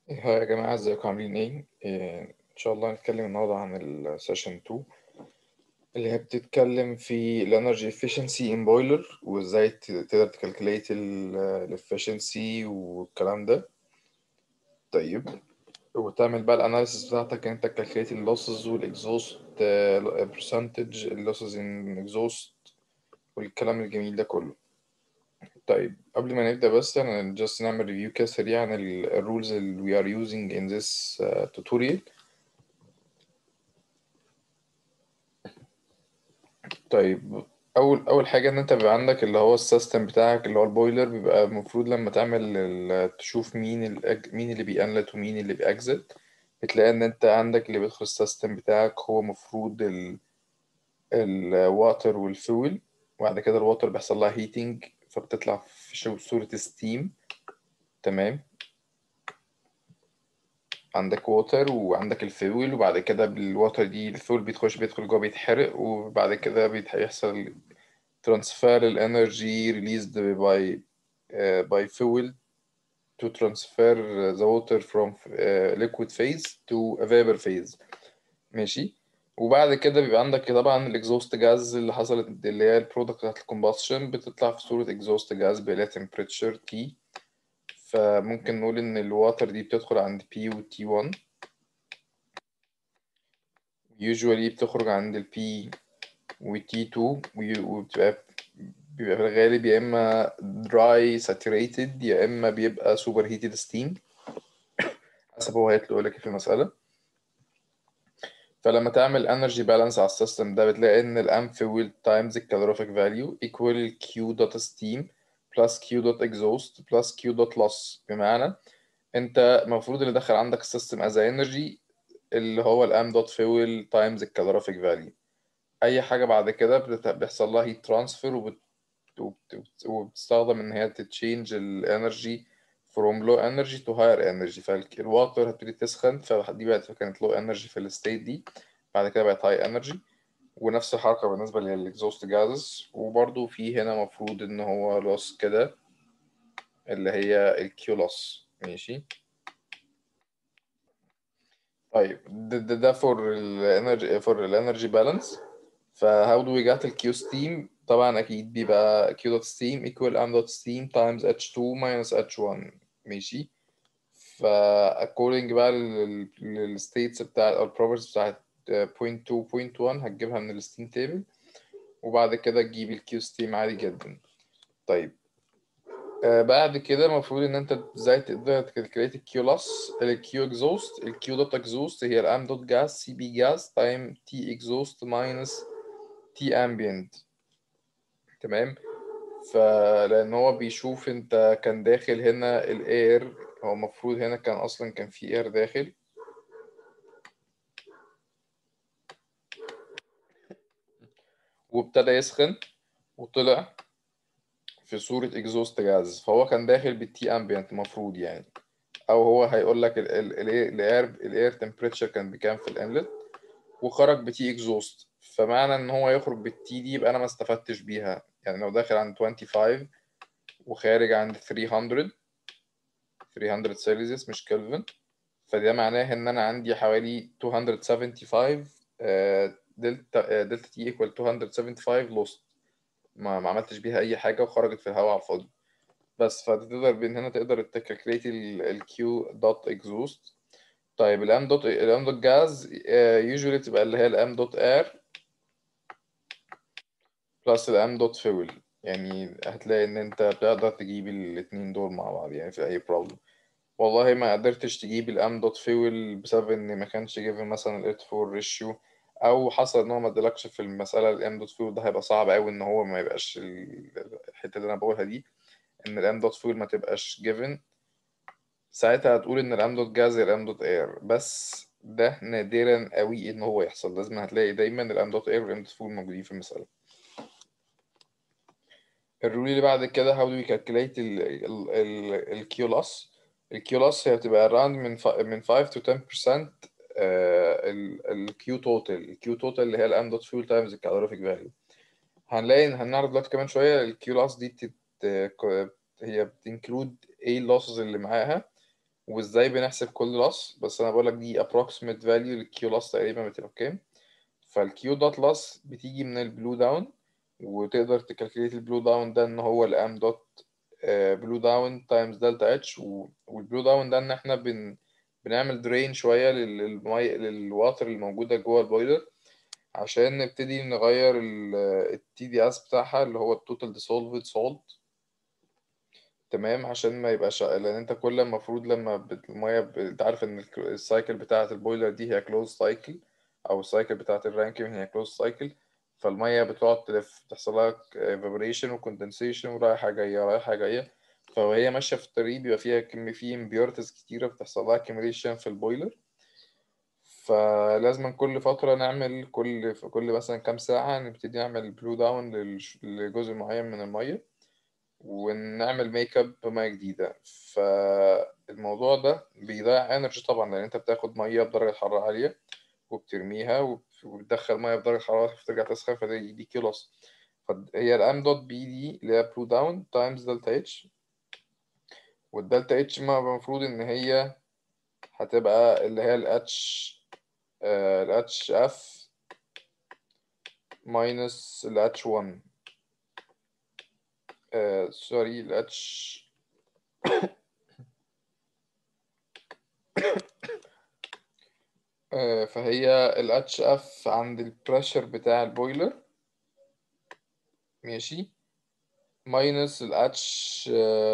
هاي يا جماعة ازيكم عاملين ايه؟ إيه، ان شاء الله هنتكلم النهاردة عن السيشن 2 اللي هي بتتكلم في الانرجي efficiency in boiler وازاي ت- تقدر تكالكوليت الافشنسي والكلام ده طيب وتعمل بقى الاناليسيس بتاعتك ان انت تكالكوليت اللوسز والاكزوست برسنتج اللوسز ان اكزوست والكلام الجميل ده كله طيب قبل ما نبدأ بس أنا just نعمل ريفيو كده سريع عن ال ال rules اللي we are using in this uh, tutorial طيب أول أول حاجة إن أنت بيبقى عندك اللي هو السيستم بتاعك اللي هو البويلر بيبقى المفروض لما تعمل ال- تشوف مين الأج... مين اللي بيأنلت ومين اللي بيأكزت بتلاقي إن أنت عندك اللي بيدخل السيستم بتاعك هو مفروض ال الواتر والفويل وبعد كده الواتر بيحصل لها هيتنج فبتطلع في شو- صورة ستيم تمام عندك ووتر وعندك الفيول وبعد كده بالووتر دي الفيول بيتخش بيدخل جوه بيتحرق وبعد كده بيحصل ترانسفير الانرجي released by uh, by fuel to transfer the water from uh, liquid phase to a vapor phase ماشي وبعد كده بيبقى عندك طبعا الاكزوست جاز اللي حصلت اللي هي البرودكت بتاعت الكومباشن بتطلع في صورة اكزوست جاز بلا temperature T فممكن نقول ان الواتر دي بتدخل عند P و T1 usually بتخرج عند ال P و T2 وي- وبتبقى بيبقى في الغالب يا اما dry saturated يا اما بيبقى super heated steam حسب هو هيطلق لك إيه في المسألة فلما تعمل energy balance على السيستم ده بتلاقي ان الام fuel times الكالوريفيك value equal ال Q dot steam plus Q dot exhaust plus Q dot loss بمعنى انت المفروض اللي دخل عندك السيستم as energy اللي هو الام دوت fuel times الكالوريفيك value اي حاجه بعد كده بت- بيحصل لها heat transfer وبت... وبت... وبتستخدم ان هي تتشينج الانرجي from low energy to higher energy فالواتر هتبتدي تسخن فدي بقت كانت low energy في الستيت دي بعد كده بقت high energy ونفس الحركة بالنسبة للإكزوست جازز وبرضو في هنا مفروض إن هو لوس كده اللي هي الكيو لوس ماشي طيب ده ده, ده for الانرجي for الانرجي بالانس فهاو دو وي جات الكيو ستيم طبعا اكيد بيبقى كيو دوت ستيم equal ام دوت ستيم times h2 minus h1 ماشي فا according بقى للستيتس بتاع او البروبرتيز بتاعت point 2 point 1 هتجيبها من الستيم تيبل وبعد كده تجيب الكيو ستيم عادي جدا طيب آه بعد كده المفروض ان انت ازاي تقدر تكالكوليت الكيو لوس الكيو اكزوست الكيو دوت اكزوست هي الام دوت جاز سي بي جاز تايم تي اكزوست ماينس تي امبيانت تمام فلان هو بيشوف انت كان داخل هنا الاير هو المفروض هنا كان اصلا كان في اير داخل وابتدى يسخن وطلع في صورة اكزوست جاز فهو كان داخل بالتي امبيانت المفروض يعني او هو هيقول لك الاير الاير تمبريتشر كان بكام في الانلت وخرج بتي اكزوست فمعنى ان هو يخرج بالتي دي يبقى انا ما استفدتش بيها يعني لو داخل عند 25 وخارج عند 300 300 سيلسيوس مش كلفن فده معناه ان انا عندي حوالي 275 آه، دلتا آه، دلتا تي ايكوال 275 لوست ما ما عملتش بيها اي حاجه وخرجت في الهواء على الفاضي بس فتقدر من هنا تقدر تكالكليت الكيو دوت اكزوست طيب الام دوت الام دوت جاز يوجوالي تبقى اللي هي الام دوت اير بلس الام دوت فيول يعني هتلاقي ان انت بتقدر تجيب الاتنين دول مع بعض يعني في اي بروبلم والله ما قدرتش تجيب الام دوت فيول بسبب ان ما كانش جيفن مثلا الات فور ريشيو او حصل ان هو ما ادالكش في المساله الام دوت فيول ده هيبقى صعب قوي ان هو ما يبقاش ال- الحته اللي انا بقولها دي ان الام دوت فيول ما تبقاش جيفن ساعتها هتقول ان الام دوت جاز هي الام دوت اير بس ده نادرا قوي ان هو يحصل لازم هتلاقي دايما الام دوت اير والام دوت فيول موجودين في المساله الرول اللي بعد كده how do we calculate ال ال ال ال Q loss ال Q loss هي بتبقى around من ف... من 5 to 10% آه، ال ال Q total ال Q total اللي هي ال M dot fuel times ال calorific value هنلاقي هنعرف دلوقتي كمان شوية ال Q loss دي بتت... هي بتنكلود ايه اللوسز اللي معاها وازاي بنحسب كل loss بس انا بقول لك دي approximate value للكيو loss تقريبا بتبقى بكام فالكيو دوت loss بتيجي من البلو داون وتقدر تكالكليت البلو داون ده ان هو الام دوت بلو داون تايمز دلتا اتش والبلو داون ده ان احنا بن بنعمل درين شويه للمي للواتر اللي موجوده جوه البويلر عشان نبتدي نغير التي دي اس بتاعها اللي هو التوتال ديسولفد سولت تمام عشان ما يبقاش لان انت كل المفروض لما بت- الميه ب... انت عارف ان الك- السايكل بتاعه البويلر دي هي كلوز سايكل او السايكل بتاعه الرانكينج هي كلوز سايكل فالميه بتقعد تلف تحصل لها ايفابوريشن وكوندنسيشن ورايحه جايه رايحه جايه فهي ماشيه في الطريق بيبقى فيها كم فيه امبيورتيز كتيره بتحصل لها accumulation في البويلر فلازم كل فترة نعمل كل في كل مثلا كام ساعة نبتدي نعمل بلو داون لجزء معين من المية ونعمل ميك اب بمية جديدة فالموضوع ده بيضيع انرجي طبعا لأن أنت بتاخد مية بدرجة حرارة عالية وبترميها وب- وبتدخل مية بدرجة حرارة فترجع تسخن فدي دي كيلوس فهي الام دوت بي دي اللي هي بلو داون تايمز دلتا اتش والدلتا اتش ما المفروض إن هي هتبقى اللي هي الاتش الاتش اف ماينس الاتش 1 سوري الاتش فهي الاتش اف عند البريشر بتاع البويلر ماشي ماينس الاتش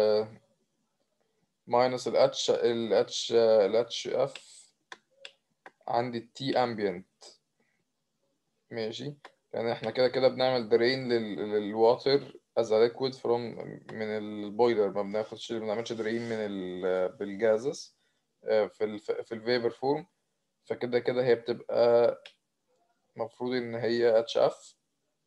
ماينس الاتش الاتش الاتش اف عند التي امبيانت ماشي يعني احنا كده كده بنعمل درين للواتر از ليكويد فروم من البويلر ما بناخدش ما بنعملش درين من ال بالجازس في ال في الفيبر فورم فكده كده هي بتبقى مفروض ان هي اتش اف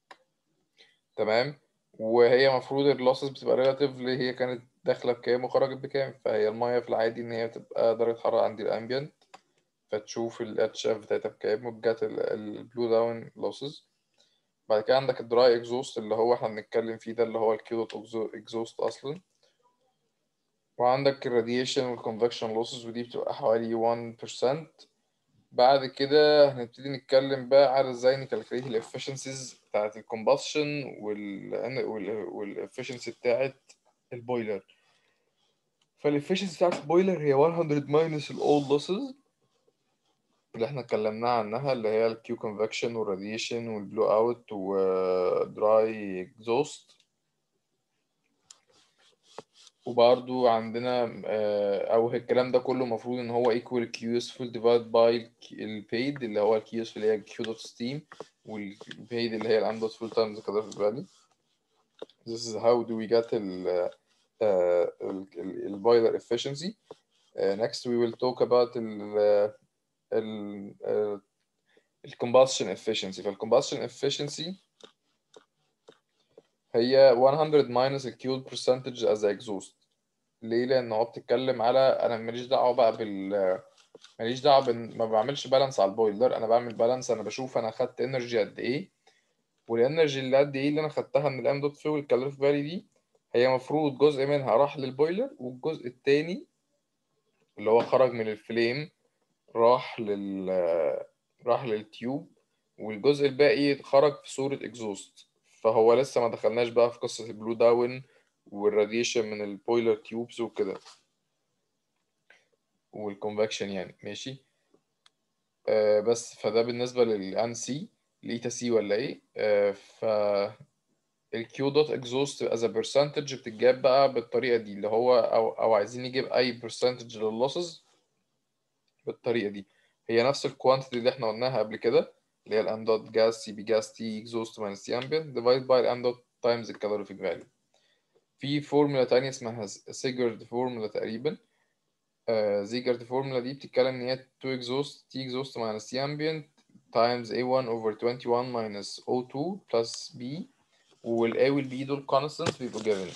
تمام وهي مفروض اللوسز بتبقى ريلاتيفلي هي كانت داخله بكام وخرجت بكام فهي الميه في العادي ان هي بتبقى درجه حراره عند الامبيانت فتشوف ال HF بتاعتها بكام وتجات البلو داون لوسز بعد كده عندك الدراي اكزوست اللي هو احنا بنتكلم فيه ده اللي هو الكيو دوت اكزوست اصلا وعندك الراديشن والكونفكشن لوسز ودي بتبقى حوالي 1% بعد كده هنبتدي نتكلم بقى على ازاي نكالكليت الافشنسيز بتاعت الكومبشن وال والافشنسي بتاعت البويلر فالافشنسي بتاعت البويلر هي 100 ماينس الاول لوسز اللي احنا اتكلمنا عنها اللي هي الكيو كونفكشن والراديشن والبلو اوت ودراي اكزوست وبرضو عندنا آه، او الكلام ده كله المفروض ان هو equal q useful divide by البيد اللي هو الكيو useful اللي هي q dot steam والبيد اللي هي الام dot full times calorific value this is how do we get ال uh, ال boiler efficiency uh, next we will talk about ال ال uh, ال combustion efficiency فال combustion efficiency هي 100 minus ال fuel percentage as a exhaust ليه؟ لأن هو بتتكلم على أنا ماليش دعوة بقى بال ماليش دعوة بال... ما بعملش بالانس على البويلر أنا بعمل بالانس أنا بشوف أنا خدت انرجي قد إيه والانرجي اللي قد إيه اللي أنا خدتها من الام دوت فيول كالوريف فالي دي هي مفروض جزء منها راح للبويلر والجزء التاني اللي هو خرج من الفليم راح لل راح للتيوب والجزء الباقي خرج في صورة اكزوست فهو لسه ما دخلناش بقى في قصة البلو داون والراديشن من البويلر تيوبز وكده والكونفكشن يعني ماشي آه بس فده بالنسبة للان سي الايتا سي ولا ايه آه ف الكيو دوت اكزوست از برسنتج بتتجاب بقى بالطريقة دي اللي هو او او عايزين نجيب اي برسنتج لللوسز بالطريقة دي هي نفس الكوانتيتي اللي احنا قلناها قبل كده اللي هي الام دوت جاز سي بي جاز تي اكزوست ماينس تي امبيانت ديفايد باي الام دوت تايمز الكالوريفيك فاليو في فورمولا تانية اسمها سيجرد فورمولا تقريبا آه زيجرد فورمولا دي بتتكلم ان هي 2 exhaust T exhaust minus T ambient times A1 over 21 minus O2 plus B وال A وال B دول constants بيبقوا given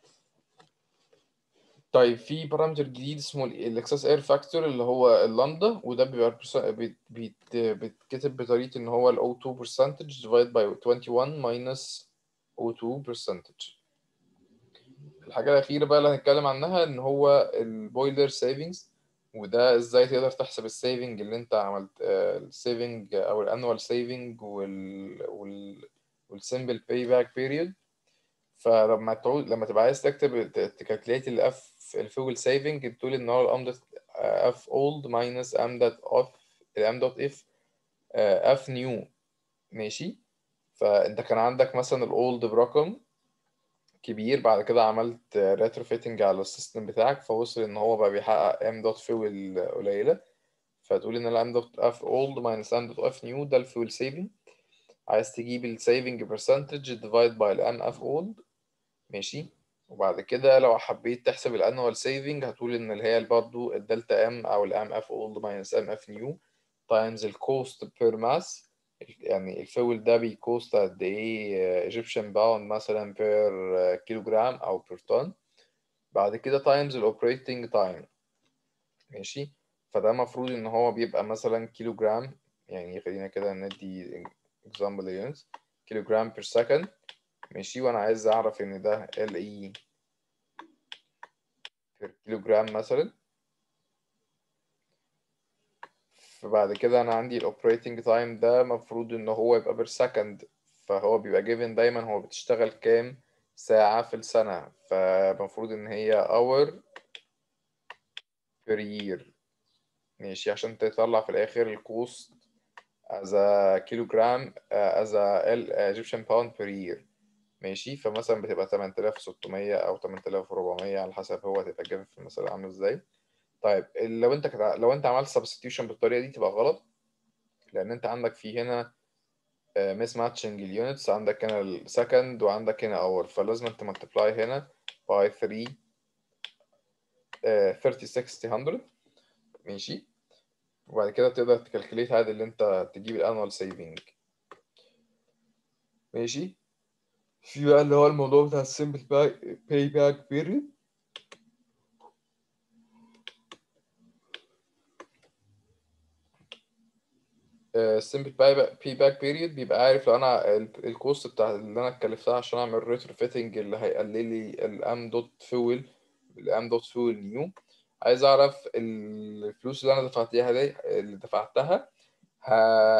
طيب في بارامتر جديد اسمه الاكسس اير فاكتور اللي هو اللامدا وده بيبقى بيت بيت بيتكتب بطريقة ان هو ال O2 percentage divided by 21 minus O2 percentage الحاجة الأخيرة بقى اللي هنتكلم عنها إن هو البويلر سيفنجز وده ازاي تقدر تحسب السيفنج اللي انت عملت السيفنج او الانوال سيفنج وال وال والسمبل باي باك بيريود فلما تعود لما تبقى عايز تكتب تكالكليت الاف الفيول سيفنج بتقول ان هو الام دوت اف اولد ماينس ام دوت اف الام دوت اف اف نيو ماشي فانت كان عندك مثلا الاولد برقم كبير بعد كده عملت ريتروفيتنج على السيستم بتاعك فوصل ان هو بقى بيحقق ام دوت فيول قليله فتقول ان الام دوت اف اولد ماينس ام دوت اف نيو ده الفيول سيفنج عايز تجيب السيفنج برسنتج ديفايد باي الان اف اولد ماشي وبعد كده لو حبيت تحسب الانوال سيفنج هتقول ان اللي هي برضه الدلتا ام او الام اف اولد ماينس ام اف نيو تايمز الكوست بير ماس يعني الفول ده بيكوست قد ايه ايجيبشن باوند مثلا بير كيلو جرام او بير طن بعد كده تايمز الاوبريتنج تايم ماشي فده المفروض ان هو بيبقى مثلا كيلو جرام يعني خلينا كده ندي example units كيلو جرام بير سكند ماشي وانا عايز اعرف ان ده ال اي بير كيلو جرام مثلا فبعد كده انا عندي الاوبريتنج تايم ده مفروض ان هو يبقى بير سكند فهو بيبقى given دايما هو بتشتغل كام ساعة في السنة فمفروض ان هي hour per year ماشي عشان تطلع في الاخر الكوست as a kilogram uh, as a Egyptian pound per year ماشي فمثلا بتبقى 8600 او 8400 على حسب هو هتبقى جايب في المسألة عامل ازاي طيب لو انت كت... لو انت عملت substitution بالطريقة دي تبقى غلط لان انت عندك في هنا ميس ماتشنج اليونتس عندك هنا السكند وعندك هنا اور فلازم انت ملتبلاي هنا باي 3 30 60 100 ماشي وبعد كده تقدر تكالكليت عادي اللي انت تجيب الانوال سيفنج ماشي في بقى اللي هو الموضوع بتاع السمبل باي باك بيريد السمبل باي باك بيريد بيبقى عارف لو انا الكوست بتاع اللي انا اتكلفتها عشان اعمل ريترو فيتنج اللي هيقلل لي الام دوت فيول الام دوت فيول نيو عايز اعرف الفلوس اللي انا دفعتها دي اللي دفعتها ه...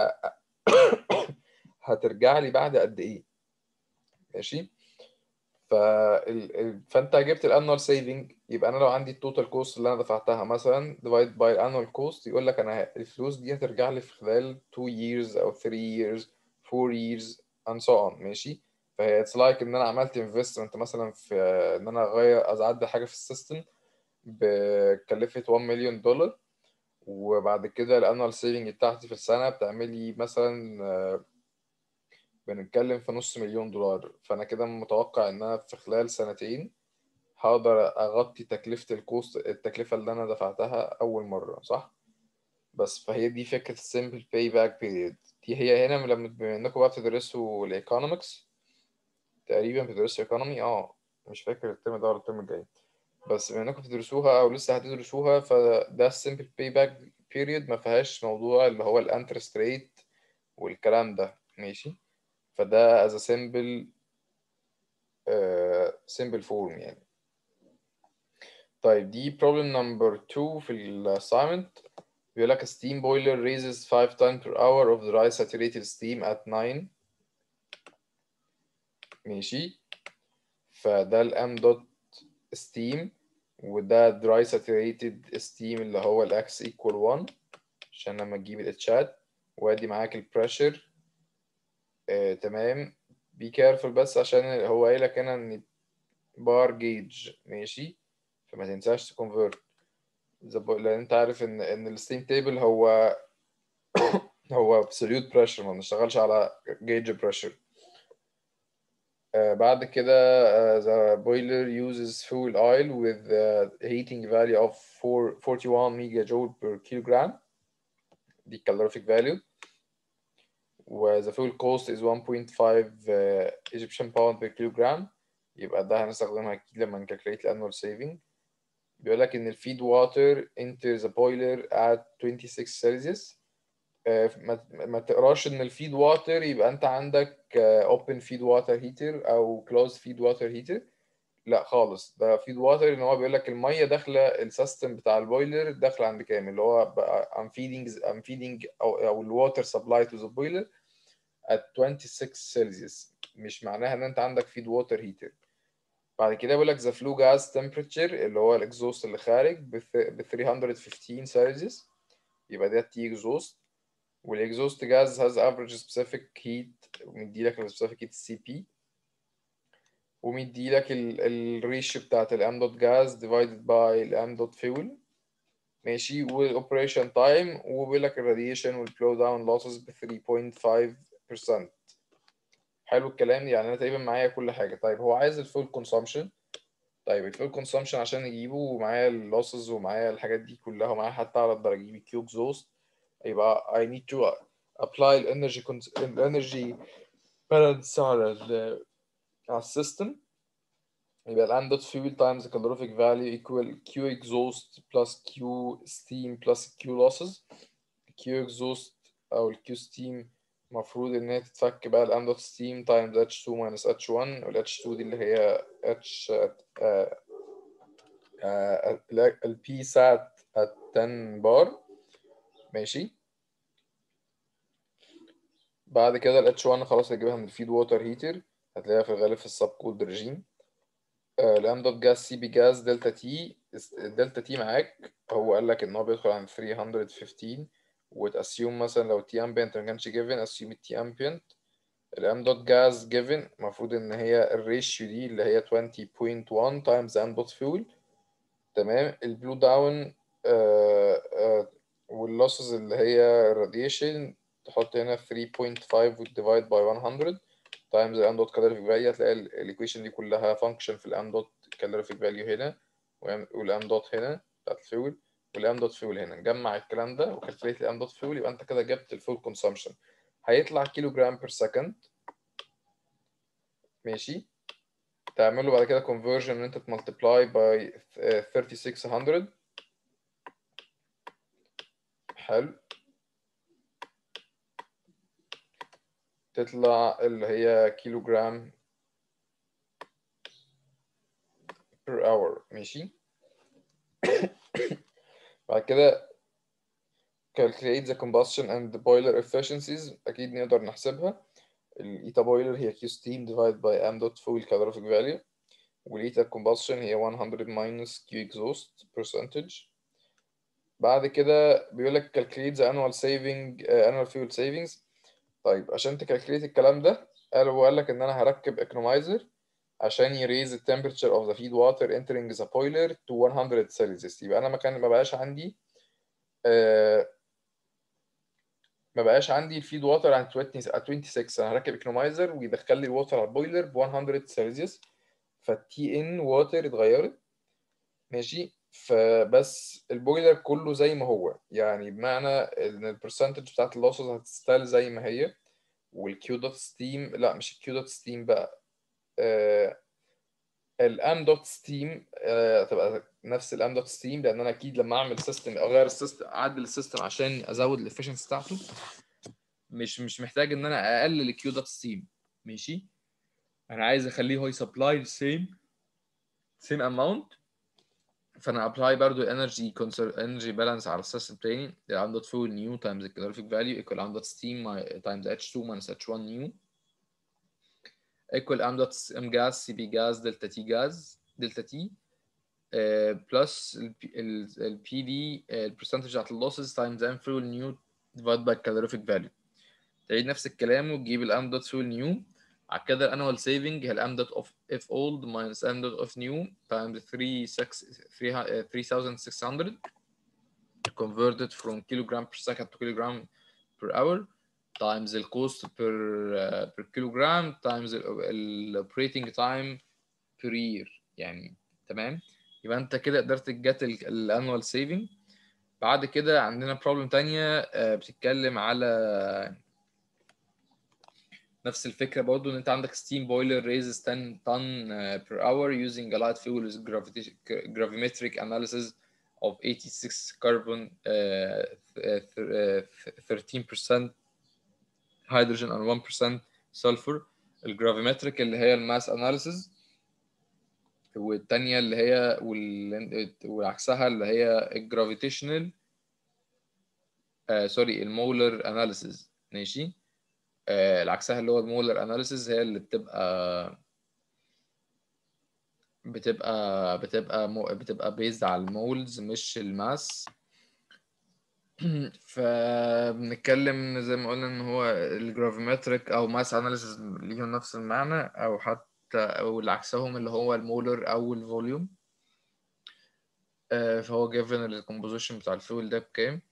هترجع لي بعد قد ايه ماشي ف... ال... فانت جبت الانوال سيفنج يبقى انا لو عندي التوتال كوست اللي انا دفعتها مثلا ديفايد باي الانوال كوست يقول لك انا الفلوس دي هترجع لي في خلال 2 years او 3 years 4 years and so on ماشي فهي اتس لايك like ان انا عملت انفستمنت مثلا في ان انا اغير اعدل حاجه في السيستم بكلفة 1 مليون دولار وبعد كده الانوال سيفنج بتاعتي في السنة بتعمل لي مثلا بنتكلم في نص مليون دولار فأنا كده متوقع إن أنا في خلال سنتين هقدر أغطي تكلفة الكوست التكلفة اللي أنا دفعتها أول مرة صح؟ بس فهي دي فكرة السيمبل باي باك بيريد دي هي هنا لما بما إنكم بقى بتدرسوا الإيكونومكس تقريبا بتدرسوا إيكونومي اه مش فاكر الترم ده ولا الترم الجاي بس بما انكم بتدرسوها او لسه هتدرسوها فده السمبل باي باك بيريود ما فيهاش موضوع اللي هو الانترست ريت والكلام ده ماشي فده as a simple uh, simple form يعني طيب دي problem number 2 في الاسايمنت بيقول لك a steam boiler raises 5 times per hour of dry saturated steam at 9 ماشي فده الام دوت steam وده dry saturated steam اللي هو الاكس equal 1 عشان لما تجيب الاتشات وادي معاك البريشر آه، تمام بي كارفول بس عشان هو قايل لك هنا ان بار جيج ماشي فما تنساش تكونفرت لان انت عارف ان ان الستيم تيبل هو هو absolute pressure ما بنشتغلش على gauge pressure Uh, بعد كده uh, the boiler uses fuel oil with a heating value of 4, 41 megajoule per kilogram دي calorific value و the fuel cost is 1.5 uh, Egyptian pound per kilogram يبقى ده هنستخدمها أكيد لما نكالكليت الانوال saving بيقول لك إن الفيد water enters the boiler at 26 Celsius ما ما تقراش ان الفيد واتر يبقى انت عندك اوبن فيد واتر هيتر او كلوز فيد واتر هيتر لا خالص ده فيد واتر ان هو بيقول لك الميه داخله السيستم بتاع البويلر داخله عند كام اللي هو بقى I'm feeding I'm feeding او او الواتر سبلاي تو ذا بويلر at 26 سيلسيوس مش معناها ان انت عندك فيد واتر هيتر بعد كده بيقول لك the flue gas temperature اللي هو الاكزوست اللي خارج ب 315 سيلسيوس يبقى ده تي اكزوست والاكزوست جاز has average specific heat ومديلك السبيسيفيك heat سي بي ومديلك الريشيو بتاعت الام دوت جاز ديفايدد باي الام دوت فيول ماشي والاوبريشن تايم وبيقول لك الراديشن والبلو داون لوسز ب 3.5% حلو الكلام يعني انا تقريبا معايا كل حاجه طيب هو عايز الفول كونسومشن طيب الفول كونسومشن عشان اجيبه ومعايا اللوسز ومعايا الحاجات دي كلها ومعايا حتى على الدرجه اجيب كيو اكزوست يبقى I need to apply الانرجي الانرجي بالانس على ال على السيستم يبقى الان دوت فيول تايمز calorific value equal Q exhaust plus Q steam plus Q losses Q exhaust او ال Q steam المفروض ان هي تتفك بقى الان دوت steam times H2 minus H1 وال H2 دي اللي هي H ال P sat at 10 بار ماشي بعد كده ال H1 خلاص هجيبها من الفيد ووتر هيتر هتلاقيها في الغالب في السب كولد ريجيم الام دوت جاز سي بي جاز دلتا تي دلتا تي معاك هو قال لك ان هو بيدخل عند 315 وتاسيوم مثلا لو تي امبيانت ما كانش جيفن اسيوم التي امبيانت الام دوت جاز جيفن المفروض ان هي الريشيو دي اللي هي 20.1 تايمز ام دوت فيول تمام البلو داون واللوسز اللي هي الراديشن تحط هنا 3.5 وتديفايد باي 100 تايمز الام دوت كالوريفيك فاليو هتلاقي الايكويشن دي كلها فانكشن في الام دوت كالوريفيك فاليو هنا والام دوت هنا بتاعت الفيول والام دوت فيول هنا نجمع الكلام ده وكالكوليت الام دوت فيول يبقى انت كده جبت الفول كونسومشن هيطلع كيلو جرام بير سكند ماشي تعمله بعد كده conversion ان انت تملتبلاي باي 3600 حلو تطلع اللي هي كيلو جرام per hour ماشي بعد كده calculate the combustion and the boiler efficiencies أكيد نقدر نحسبها الإيتا boiler هي Q steam divided by m dot fuel calorific value والإيتا combustion هي 100 minus Q exhaust percentage بعد كده بيقول لك calculate the annual saving uh, annual fuel savings طيب عشان تكالكليت الكلام ده قال هو قال لك ان انا هركب economizer عشان يريز the temperature of the feed water entering the boiler to 100 celsius يبقى انا ما كان ما بقاش عندي آه ما بقاش عندي الفيد واتر عند 26 انا هركب economizer ويدخل لي الواتر على البويلر ب 100 سلسيوس فالتي ان واتر اتغيرت ماشي فبس البويلر كله زي ما هو يعني بمعنى ان البرسنتج بتاعت اللوسز هتستال زي ما هي والكيو دوت ستيم لا مش الكيو دوت ستيم بقى آه الام دوت ستيم هتبقى نفس الام دوت ستيم لان انا اكيد لما اعمل سيستم اغير السيستم اعدل السيستم عشان ازود الافشنسي بتاعته مش مش محتاج ان انا اقلل الكيو دوت ستيم ماشي انا عايز اخليه هو يسبلاي السيم سيم اماونت فانا ابلاي برضو انرجي انرجي بالانس على السيستم تاني الام دوت فول نيو تايمز الكالوريفيك فاليو ايكوال ام دوت ستيم تايمز اتش 2 ماينس اتش 1 نيو equal m dot m gas cp gas delta t gas delta t uh, plus ال pd البرسنتج بتاعت اللوسز times m fuel new divided by calorific value تعيد نفس الكلام وتجيب ال m dot fuel new على كده الانوال سيفنج هي ال m dot of f old minus m dot of new times 3600 converted from kilogram per second to kilogram per hour times the cost per uh, per kilogram times ال operating time per year يعني تمام يبقى انت كده قدرت تجت الانوال سيفنج بعد كده عندنا بروبلم تانية بتتكلم على نفس الفكرة برضو ان انت عندك steam boiler raises 10 ton per hour using a light fuel with gravimetric analysis of 86 carbon uh, 13% hydrogen and 1% sulfur الجرافيمتريك اللي هي الماس اناليسيز والتانية اللي هي وال... وعكسها اللي هي الجرافيتيشنال آه سوري المولر اناليسيز ماشي آه عكسها اللي هو المولر اناليسيز هي اللي بتبقى بتبقى بتبقى مو... بتبقى بيزد على المولز مش الماس فبنتكلم زي ما قلنا ان هو الجرافيمتريك او ماس اناليسيس ليهم نفس المعنى او حتى او اللي عكسهم اللي هو المولر او الفوليوم آه، فهو given الكومبوزيشن بتاع الفيول ده بكام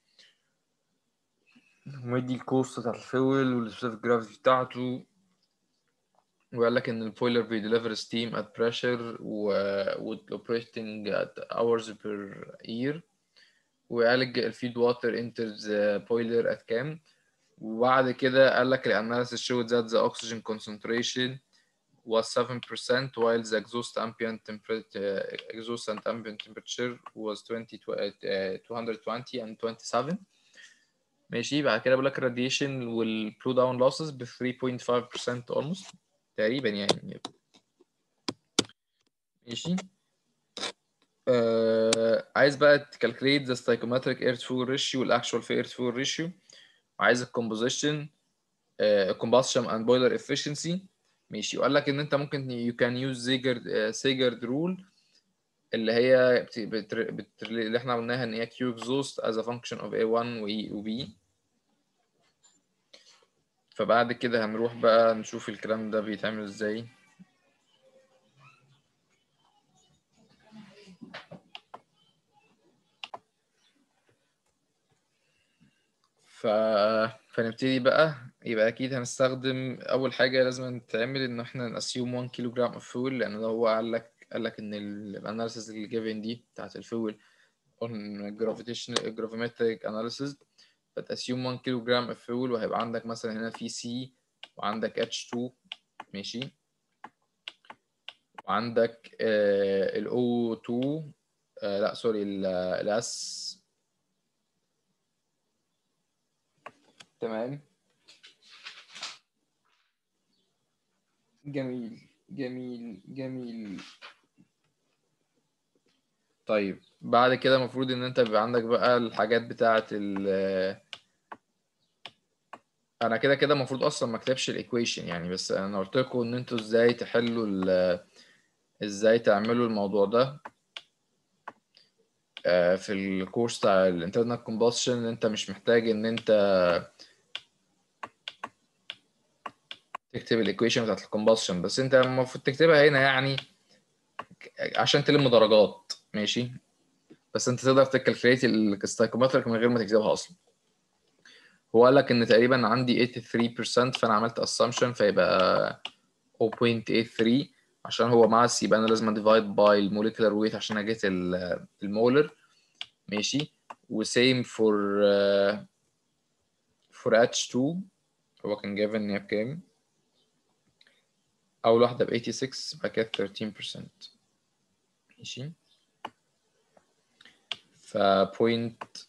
ومدي الكوست بتاع الفيول والسبيسيفيك جرافيتي بتاعته وقال لك ان البويلر بيديليفر ستيم at pressure و with operating at hours per year وقال الفيد واتر enters the boiler at كام وبعد كده قال لك الاناليسيس showed that the oxygen concentration was 7% while the exhaust ambient temperature exhaust and ambient temperature was 20 uh, 220 and 27 ماشي بعد كده بقول لك radiation والبلو داون losses ب 3.5% almost تقريبا يعني ماشي آه عايز بقى تكالكليت ذا stoichiometric air to fuel ratio والاكشوال في air to fuel ratio وعايز الكومبوزيشن combustion and boiler efficiency ماشي وقال لك ان انت ممكن you can use Zeiger Zeiger rule اللي هي بت... بت... بت... اللي احنا قلناها ان هي Q exhaust as a function of A1 و E و B فبعد كده هنروح بقى نشوف الكلام ده بيتعمل ازاي ف... فنبتدي بقى يبقى اكيد هنستخدم اول حاجه لازم تعمل ان احنا ناسيوم 1 كيلو جرام اوف فول لان هو قال لك قال لك ان الاناليسيس اللي جيفن دي بتاعت الفول on gravitational gravimetric analysis فتاسيوم 1 كيلو جرام اوف فول وهيبقى عندك مثلا هنا في سي وعندك H2 ماشي وعندك ال O2 آه لا سوري الاس تمام جميل جميل جميل طيب بعد كده المفروض ان انت بيبقى عندك بقى الحاجات بتاعه ال انا كده كده المفروض اصلا ما اكتبش الايكويشن يعني بس انا قلت لكم ان انتوا ازاي تحلوا ال ازاي تعملوا الموضوع ده في الكورس بتاع الانترنال كومباشن انت مش محتاج ان انت تكتب الايكويشن بتاعت الكومباشن بس انت المفروض تكتبها هنا يعني عشان تلم درجات ماشي بس انت تقدر تكالكليت الستايكومتريك من غير ما تكتبها اصلا هو قال لك ان تقريبا عندي 83% فانا عملت اسامبشن فيبقى 0.83 عشان هو ماس يبقى انا لازم ديفايد باي الموليكولار ويت عشان اجيت المولر ماشي وسيم فور فور H2 هو كان جايب ان هي بكام اول واحده ب 86 بعد كده 13% ماشي ف point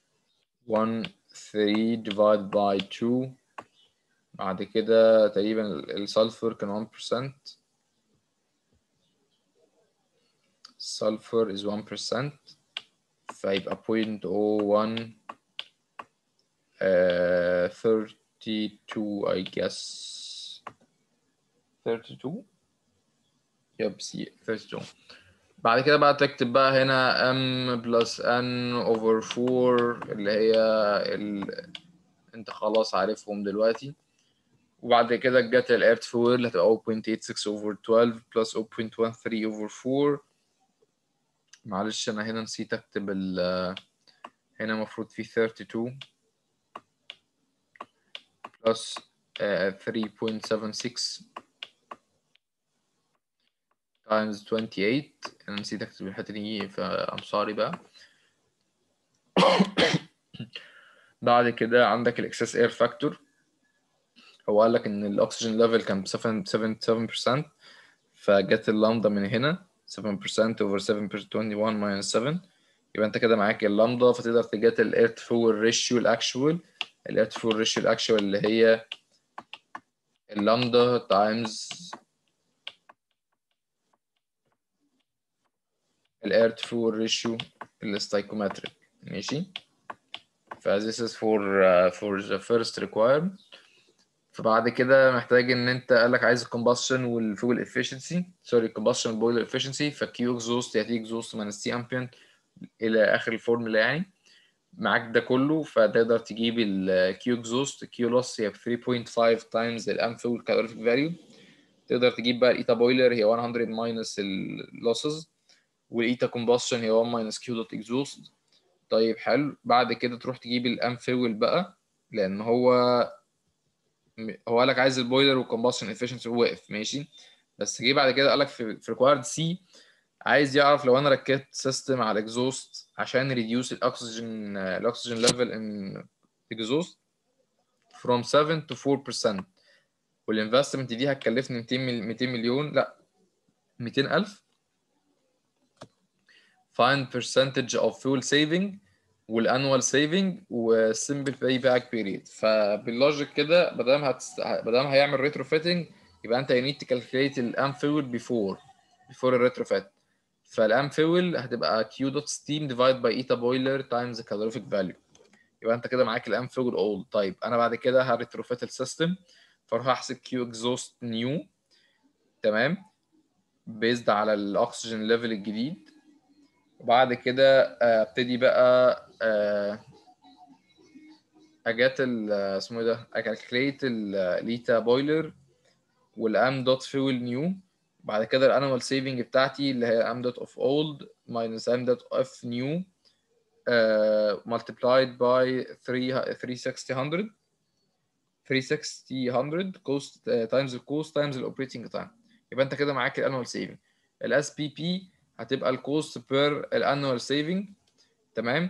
13 divide by 2 بعد كده تقريبا السلفر كان 1% sulfur is 1% فيبقى 0.01 uh, 32 I guess 32 يب سي 32 بعد كده بقى تكتب بقى هنا m plus n over 4 اللي هي ال... انت خلاص عارفهم دلوقتي وبعد كده جت الارت فويل اللي هتبقى 0.86 over 12 plus 0.13 over 4 معلش انا هنا نسيت اكتب ال هنا المفروض في 32 plus uh, 3.76 times 28 انا نسيت اكتب الحته دي ف I'm sorry بقى بعد كده عندك الاكسس اير فاكتور هو قال لك ان الاكسجين ليفل كان ب 7 فجت اللامدا من هنا 7% over 7 per 21 minus 7 يبقى انت كده معاك اللامدا فتقدر تجات الايرت فول ريشيو الاكشوال الايرت فول ريشيو الاكشوال اللي هي اللامدا تايمز الاير تو فول ريشيو الستايكومتريك ماشي ف this is for uh, for the first requirement فبعد كده محتاج ان انت قال لك عايز الكومبشن والفول افشنسي سوري الكومبشن بويلر افشنسي فكيو اكزوست يعني اكزوست ماينس تي امبيان الى اخر الفورمولا يعني معاك ده كله فتقدر تجيب الكيو اكزوست الكيو لوس هي 3.5 تايمز الام فول كالوريفيك فاليو تقدر تجيب بقى الايتا بويلر هي 100 ماينس اللوسز والايتا كومبشن هي 1 ماينس كيو دوت اكزوست طيب حلو بعد كده تروح تجيب الام فول بقى لان هو هو قال لك عايز البويلر والكومبشن افشنسي وقف ماشي بس جه بعد كده قال لك في في ريكوايرد سي عايز يعرف لو انا ركبت سيستم على الاكزوست عشان ريديوس الاكسجين الاكسجين ليفل ان اكزوست from 7 to 4% والانفستمنت دي هتكلفني 200 مل- 200 مليون لا 200000 find percentage of fuel saving والانوال سيفنج والسمبل باي باك بيريد فباللوجيك كده ما دام هتست... ما دام هيعمل ريترو فيتنج يبقى انت يو نيد تكالكوليت الام فيول بيفور بيفور الريترو فيت فالام فيول هتبقى كيو دوت ستيم ديفايد باي ايتا بويلر تايمز كالوريفيك فاليو يبقى انت كده معاك الام فيول اولد طيب انا بعد كده هريترو فيت السيستم فاروح احسب كيو اكزوست نيو تمام بيزد على الاكسجين ليفل الجديد وبعد كده آه، ابتدي بقى آه، اجات ال اسمه ايه ده اكالكليت الليتا بويلر والام دوت فيول نيو بعد كده الانوال سيفنج بتاعتي اللي هي ام دوت اوف اولد ماينس ام دوت اوف نيو multiplied by 3 3600 3600 cost تايمز الكوست تايمز الاوبريتنج تايم يبقى انت كده معاك الانوال سيفنج الاس بي بي هتبقى الكوست بير الانوال سيفنج تمام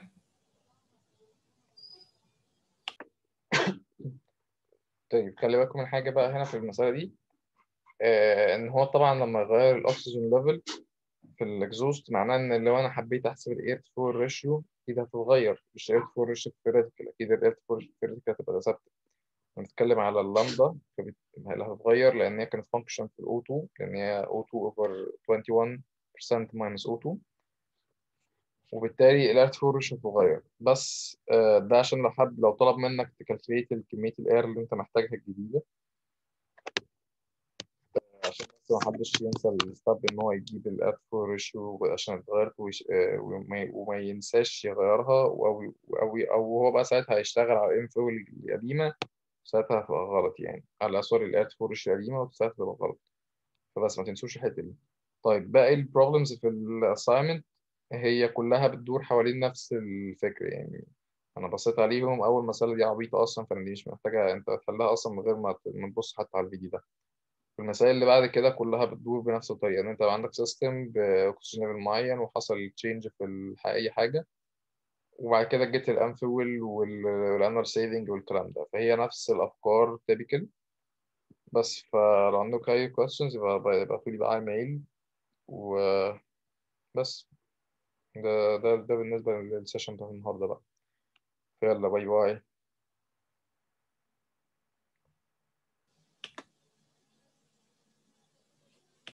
طيب خلي بالكم من حاجه بقى هنا في المساله دي آه ان هو طبعا لما يغير الاكسجين ليفل في الاكزوست معناه ان لو انا حبيت احسب الاير تو فور ريشيو اكيد هتتغير مش الاير تو فور ريشيو ثيوريتيكال اكيد الاير تو فور ثيوريتيكال هتبقى ثابته بنتكلم على اللامدا فبت- اللي هتتغير لان هي كانت فانكشن في الاو 2 لان هي او 2 اوفر 21% ماينس او 2 وبالتالي الارت فور مش هتتغير بس آه، ده عشان لو حد لو طلب منك تكالكليت كمية الاير اللي انت محتاجها الجديدة عشان بس ما حدش ينسى الستاب ان هو يجيب الارت فور ريشيو عشان اتغيرت ويش- آه، وما وما ينساش يغيرها او او او هو بقى ساعتها هيشتغل على الام فول القديمة ساعتها هتبقى غلط يعني على سوري الارت فور ريشيو القديمة ساعتها هتبقى غلط فبس ما تنسوش الحتة دي طيب باقي البروبلمز في الاساينمنت هي كلها بتدور حوالين نفس الفكرة يعني أنا بصيت عليهم أول مسألة دي عبيطة أصلا فأنا دي مش محتاجة أنت تحلها أصلا من غير ما ت- ما تبص حتى على الفيديو ده المسائل اللي بعد كده كلها بتدور بنفس الطريقة إن أنت يبقى عندك سيستم بأكسجين ليفل معين وحصل تشينج في الح- أي حاجة وبعد كده جيت الأنفول والأنر سيفنج والكلام ده فهي نفس الأفكار تيبيكال بس فلو عندك أي questions يبقى يبقى لي بقى إيميل وبس ده ده ده بالنسبة للسيشن بتاع النهاردة بقى يلا باي باي